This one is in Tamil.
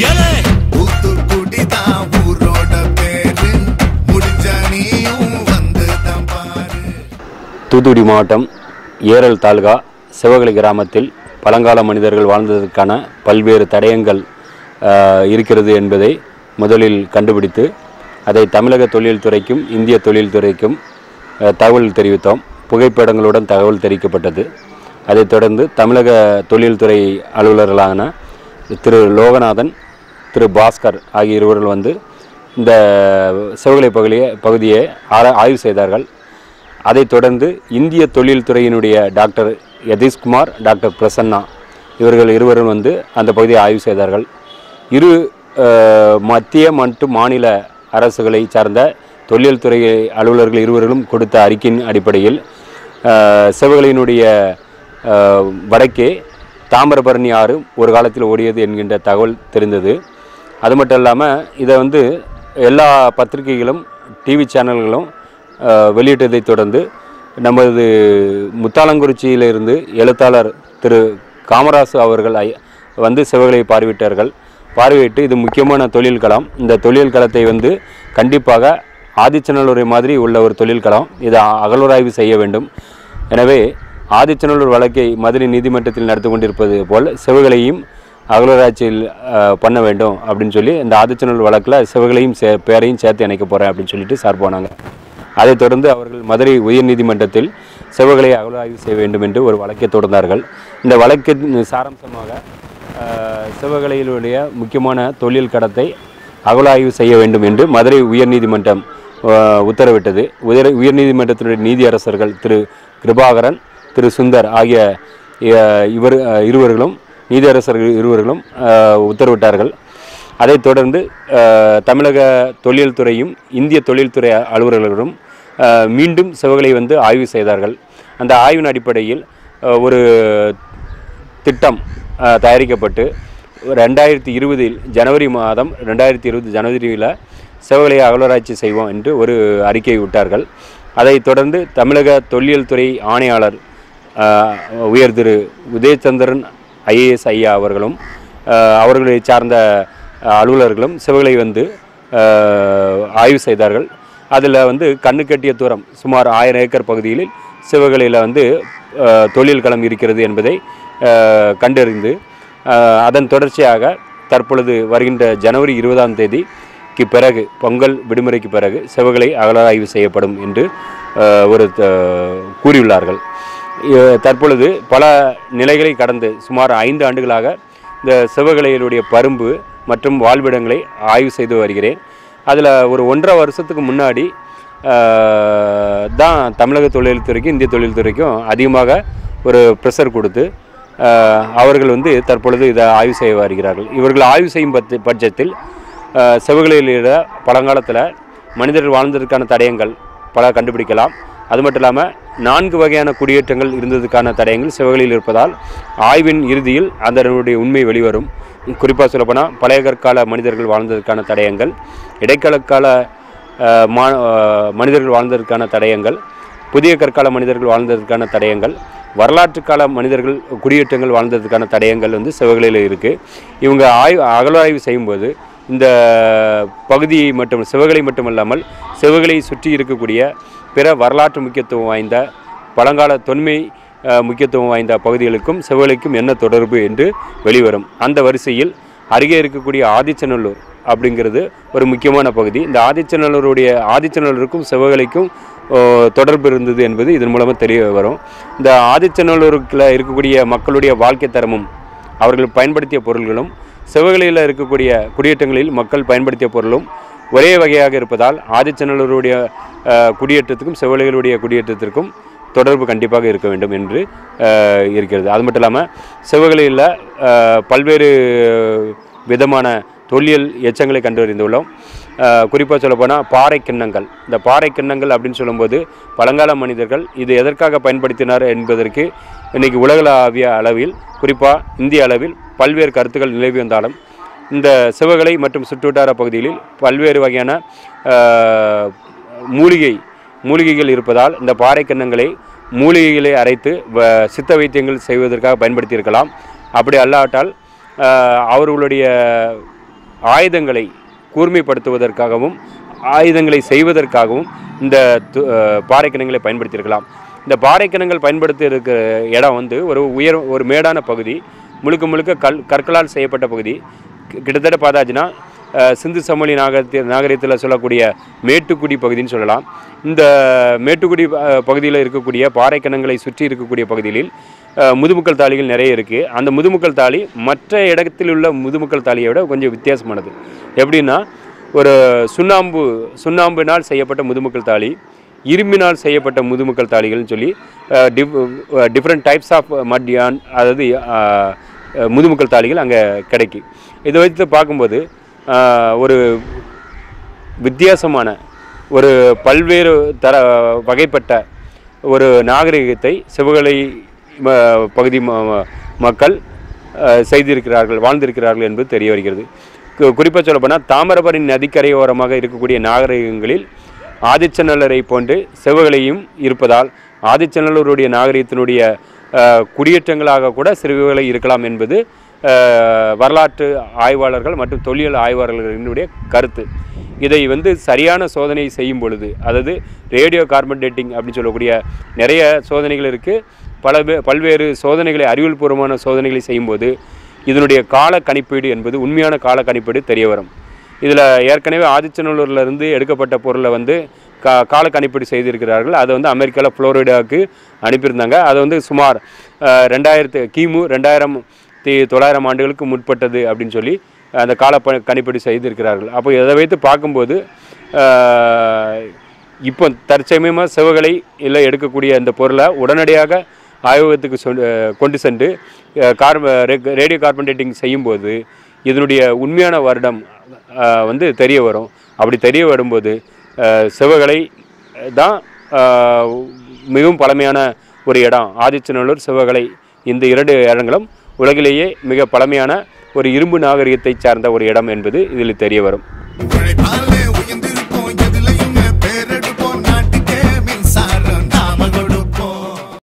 ஏலே தூத்துக்குடி தான் ஊரோட பேரு முடிஞ்ச நீயும் வந்து தான் பாரு தூத்துக்குடி மாவட்டம் ஏரல் தாலுகா சிவகலை கிராமத்தில் பழங்கால மனிதர்கள் வாழ்ந்ததற்கான பல்வேறு தடயங்கள் ஆஹ், இருக்கிறது என்பதை முதலில் கண்டுபிடித்து அதை தமிழக தொழில் துறைக்கும் இந்திய தொழில் துறைக்கும் ஆஹ், தகவல் தெரிவித்தோம் புகைப்படங்களுடன் தகவல் தெரிவிக்கப்பட்டது அதைத் தொடர்ந்து தமிழக தொழில்துறை அலுவலர்களான திரு லோகநாதன் திரு பாஸ்கர் ஆகிய இருவர்கள் வந்து இந்த சிவகலை பகுதியை பகுதியை ஆரா- ஆய்வு செய்தார்கள் அதைத் தொடர்ந்து இந்திய தொழில்துறையினுடைய டாக்டர் யதீஷ்குமார் டாக்டர் பிரசன்னா இவர்கள் இருவரும் வந்து அந்த பகுதியை ஆய்வு செய்தார்கள் இரு அஹ், மத்திய மற்றும் மாநில அரசுகளை சார்ந்த தொழில்துறை அலுவலர்கள் இருவர்களும் கொடுத்த அறிக்கையின் அடிப்படையில் அஹ், சிவகலையினுடைய அஹ், வடக்கே தாமிரபரணி ஆறு ஒரு காலத்தில் ஓடியது என்கின்ற தகவல் தெரிந்தது அது மட்டும் இல்லாமல் இதை வந்து எல்லா பத்திரிகைகளும் டிவி சேனல்களும் அஹ், வெளியிட்டதைத் தொடர்ந்து நமது முத்தாலங்குறிச்சியிலிருந்து எழுத்தாளர் திரு காமராசு அவர்கள் ஐ- வந்து சிவகலை பார்வையிட்டார்கள் பார்வையிட்டு இது முக்கியமான தொழில் களம் இந்த தொழில் களத்தை வந்து கண்டிப்பாக ஆதிச்சநல்லூரை மாதிரி உள்ள ஒரு தொழில் களம் இதை அ- அகழ்வாய்வு செய்ய வேண்டும் எனவே ஆதிச்சநல்லூர் வழக்கை மதுரை நீதிமன்றத்தில் நடத்தி கொண்டிருப்பது போல் சிவகலையும் அகலராட்சியில் அஹ், பண்ண வேண்டும் அப்படின்னு சொல்லி இந்த ஆதிச்சநல்லூர் வழக்கில் சிவகலையும் சே பேரையும் சேர்த்து இணைக்க போகிறேன் அப்படின்னு சொல்லிட்டு சார் போனாங்க அதைத் தொடர்ந்து அவர்கள் மதுரை உயர்நீதிமன்றத்தில் சிவகலை அகழ்வாய்வு செய்ய வேண்டும் என்று ஒரு வழக்கை தொடர்ந்தார்கள் இந்த வழக்கின் சாராம்சமாக அஹ், சிவகலையிலுடைய முக்கியமான தொழில் கடத்தை அகழாய்வு செய்ய வேண்டும் என்று மதுரை உயர்நீதிமன்றம் அஹ், உத்தரவிட்டது உயர் உயர்நீதிமன்றத்தினுடைய நீதியரசர்கள் திரு கிருபாகரன் திரு சுந்தர் ஆகிய அஹ், இவர் அஹ், இருவர்களும் நீதியரசர்கள் இருவர்களும் அஹ், உத்தரவிட்டார்கள் அதைத் தொடர்ந்து அஹ், தமிழக தொழில் துறையும் இந்திய தொழில்துறை அலுவலர்களும் அஹ், மீண்டும் சிவகலை வந்து ஆய்வு செய்தார்கள் அந்த ஆய்வின் அடிப்படையில் அஹ், ஒரு திட்டம் அஹ், தயாரிக்கப்பட்டு ரெண்டாயிரத்தி இருபதில் ஜனவரி மாதம் ரெண்டாயிரத்தி இருபது ஜனவரியில் சிவகலை அகலராட்சி செய்வோம் என்று ஒரு அறிக்கை விட்டார்கள் அதைத் தொடர்ந்து தமிழக தொல்லியல் துறை ஆணையாளர் அஹ், உயர் திரு உதயச்சந்திரன் ஐஏஎஸ் ஐயா அவர்களும் அஹ், அவர்களை சார்ந்த அஹ், அலுவலர்களும் சிவகலை வந்து அஹ், ஆய்வு செய்தார்கள் அதில் வந்து கண்ணு கட்டிய தூரம் சுமார் ஆயிரம் ஏக்கர் பகுதியில் சிவகலையில் வந்து அஹ், தொழில் களம் இருக்கிறது என்பதை அஹ், கண்டறிந்து அஹ், அதன் தொடர்ச்சியாக தற்பொழுது வருகின்ற ஜனவரி இருபதாம் தேதிக்கு பிறகு பொங்கல் விடுமுறைக்கு பிறகு சிவகலை அகழாய்வு செய்யப்படும் என்று அஹ், ஒரு த- கூறியுள்ளார்கள் இ- தற்பொழுது பல நிலைகளை கடந்து சுமார் ஐந்து ஆண்டுகளாக இந்த சிவகலையினுடைய பரும்பு மற்றும் வாழ்விடங்களை ஆய்வு செய்து வருகிறேன் அதில் ஒரு ஒன்றரை வருஷத்துக்கு முன்னாடி ஆஹ், தான் தமிழக தொழில்துறைக்கும் இந்திய தொழில்துறைக்கும் அதிகமாக ஒரு ப்ரெஷர் கொடுத்து ஆஹ், அவர்கள் வந்து தற்பொழுது இதை ஆய்வு செய்ய வருகிறார்கள் இவர்கள் ஆய்வு செய்யும் பட்ச பட்சத்தில் ஆஹ், சிவகலையில் பழங்காலத்தில் மனிதர்கள் வாழ்ந்ததற்கான தடயங்கள் பல கண்டுபிடிக்கலாம் அது மட்டும் இல்லாமல் நான்கு வகையான குடியேற்றங்கள் இருந்ததுக்கான தடயங்கள் சிவகலையில் இருப்பதால் ஆய்வின் இறுதியில் அதனுடைய உண்மை வெளிவரும் குறிப்பாக சொல்லப்போனால் பழைய கற்கால மனிதர்கள் வாழ்ந்ததற்கான தடயங்கள் இடைக்காலக்கால அஹ், மா அஹ், மனிதர்கள் வாழ்ந்ததற்கான தடயங்கள் புதிய கற்கால மனிதர்கள் வாழ்ந்ததற்கான தடயங்கள் வரலாற்று கால மனிதர்கள் குடியேற்றங்கள் வாழ்ந்ததற்கான தடயங்கள் வந்து சிவகலையில் இருக்குது இவங்க ஆய்வு அகழ்வாய்வு செய்யும்போது இந்த பகுதியை மட்டும் சிவகலை மட்டுமல்லாமல் சிவகலை சுற்றி இருக்கக்கூடிய பிற வரலாற்று முக்கியத்துவம் வாய்ந்த பழங்கால தொன்மை அஹ், முக்கியத்துவம் வாய்ந்த பகுதிகளுக்கும் சிவகலைக்கும் என்ன தொடர்பு என்று வெளிவரும் அந்த வரிசையில் அருகே இருக்கக்கூடிய ஆதிச்சநல்லூர் அப்படிங்கிறது ஒரு முக்கியமான பகுதி இந்த ஆதிச்சநல்லூருடைய ஆதிச்சநல்லூருக்கும் சிவகலைக்கும் ஓ, தொடர்பு இருந்தது என்பது இதன் மூலமாக தெரிய வரும் இந்த ஆதிச்சநல்லூருக்குள்ள இருக்கக்கூடிய மக்களுடைய வாழ்க்கை தரமும் அவர்கள் பயன்படுத்திய பொருள்களும் சிவகலையில் இருக்கக்கூடிய குடியேற்றங்களில் மக்கள் பயன்படுத்திய பொருளும் ஒரே வகையாக இருப்பதால் ஆதிச்சநல்லூருடைய அஹ், குடியேற்றத்துக்கும் சிவகலைகளுடைய குடியேற்றத்திற்கும் தொடர்பு கண்டிப்பாக இருக்க வேண்டும் என்று அஹ், இருக்கிறது அது மட்டும் இல்லாமல் சிவகலையில் அஹ், பல்வேறு விதமான தொல்லியல் எச்சங்களை கண்டறிந்துள்ளோம் குறிப்பாக சொல்லப்போனால் பாறை கிண்ணங்கள் இந்த பாறை கிண்ணங்கள் அப்படின்னு சொல்லும்போது பழங்கால மனிதர்கள் இது எதற்காக பயன்படுத்தினார் என்பதற்கு இன்றைக்கி உலகளாவிய அளவில் குறிப்பாக இந்திய அளவில் பல்வேறு கருத்துக்கள் நிலவி வந்தாலும் இந்த சிவகலை மற்றும் சுற்றுவட்டார பகுதிகளில் பல்வேறு வகையான அஹ், மூலிகை மூலிகைகள் இருப்பதால் இந்த பாறை கிண்ணங்களை மூலிகைகளை அரைத்து வ- சித்த வைத்தியங்கள் செய்வதற்காக பயன்படுத்தியிருக்கலாம் அப்படி அல்லாவிட்டால் அஹ், அவர்களுடைய ஆயுதங்களை கூர்மைப்படுத்துவதற்காகவும் ஆயுதங்களை செய்வதற்காகவும் இந்த து- அஹ், பாறைக்கிணங்களை பயன்படுத்தியிருக்கலாம் இந்த பாறைக்கிணங்கள் பயன்படுத்தி இருக்கிற இடம் வந்து ஒரு உயர் ஒரு மேடான பகுதி முழுக்க முழுக்க கல் கற்களால் செய்யப்பட்ட பகுதி கி- கிட்டத்தட்ட பார்த்தாச்சுன்னா அஹ், சிந்து சமவெளி நாகரத்தில் நாகரிகத்தில் சொல்லக்கூடிய மேட்டுக்குடி பகுதின்னு சொல்லலாம் இந்த மேட்டுக்குடி பகுதியில் இருக்கக்கூடிய பாறைக்கிணங்களை சுற்றி இருக்கக்கூடிய பகுதிகளில் அஹ், முதுமுக்கல் தாளிகள் நிறைய இருக்குது அந்த முதுமுக்கல் தாளி மற்ற இடத்தில் உள்ள முதுமுக்கல் தாலியை விட கொஞ்சம் வித்தியாசமானது எப்படின்னா ஒரு சுண்ணாம்பு சுண்ணாம்பினால் செய்யப்பட்ட முதுமுக்கல் தாளி இரும்பினால் செய்யப்பட்ட முதுமுக்கல் தாளிகள்னு சொல்லி டிஃப்ரெண்ட் டைப்ஸ் ஆஃப் மட்யான் அதாவது அஹ், அஹ், முதுமுக்கல் தாளிகள் அங்கே கிடைக்கும் இதை வைத்து பார்க்கும்போது அஹ், ஒரு வித்தியாசமான ஒரு பல்வேறு தர வகைப்பட்ட ஒரு நாகரிகத்தை சிவகலை ம- பகுதி ம- ம- மக்கள் அஹ், செய்திருக்கிறார்கள் வாழ்ந்திருக்கிறார்கள் என்பது தெரிய வருகிறது குறிப்பாக சொல்லப்போனால் தாமிரபரணி நதிக்கரையோரமாக இருக்கக்கூடிய நாகரிகங்களில் ஆதிச்சநல்லரை போன்று சிவகலையும் இருப்பதால் ஆதிச்சநல்லருடைய நாகரிகத்தினுடைய அஹ், குடியேற்றங்களாக கூட சிறுவகளை இருக்கலாம் என்பது அஹ், வரலாற்று ஆய்வாளர்கள் மற்றும் தொல்லியல் ஆய்வாளர்களினுடைய கருத்து இதை வந்து சரியான சோதனை செய்யும் பொழுது அதாவது ரேடியோ கார்பன் டேட்டிங் அப்படின்னு சொல்லக்கூடிய நிறைய சோதனைகள் இருக்குது பல வே- பல்வேறு சோதனைகளை அறிவியல் பூர்வமான சோதனைகளை செய்யும்போது இதனுடைய கால கணிப்பீடு என்பது உண்மையான கால கணிப்பீடு தெரிய வரும் இதில் ஏற்கனவே ஆதிச்சநல்லூர்ல இருந்து எடுக்கப்பட்ட பொருளை வந்து கா கால கணிப்பீடு செய்திருக்கிறார்கள் அதை வந்து அமெரிக்காவில் ஃப்ளோரிடாவுக்கு அனுப்பியிருந்தாங்க அதை வந்து சுமார் அஹ், ரெண்டாயிரத்து கிமு ரெண்டாயிரம் தி தொள்ளாயிரம் ஆண்டுகளுக்கு முற்பட்டது அப்படின்னு சொல்லி அந்த கால ப கணிப்பீடு செய்திருக்கிறார்கள் அப்போ இதை வைத்து பார்க்கும்போது அஹ், இப்போ தற்சமயமாக சிவகலை இல்லை எடுக்கக்கூடிய அந்த பொருளை உடனடியாக ஆய்வகத்துக்கு சொல் அஹ், கொண்டு சென்று கார்ப ரேடியோ கார்பன் டேட்டிங் செய்யும்போது இதனுடைய உண்மையான வருடம் அஹ், வந்து தெரிய வரும் அப்படி தெரிய வரும்போது அஹ், சிவகலை தான் அஹ், மிகவும் பழமையான ஒரு இடம் ஆதிச்சநல்லூர் சிவகலை இந்த இரண்டு இடங்களும் உலகிலேயே மிக பழமையான ஒரு இரும்பு நாகரிகத்தை சார்ந்த ஒரு இடம் என்பது இதில் தெரிய வரும் உழைப்பால்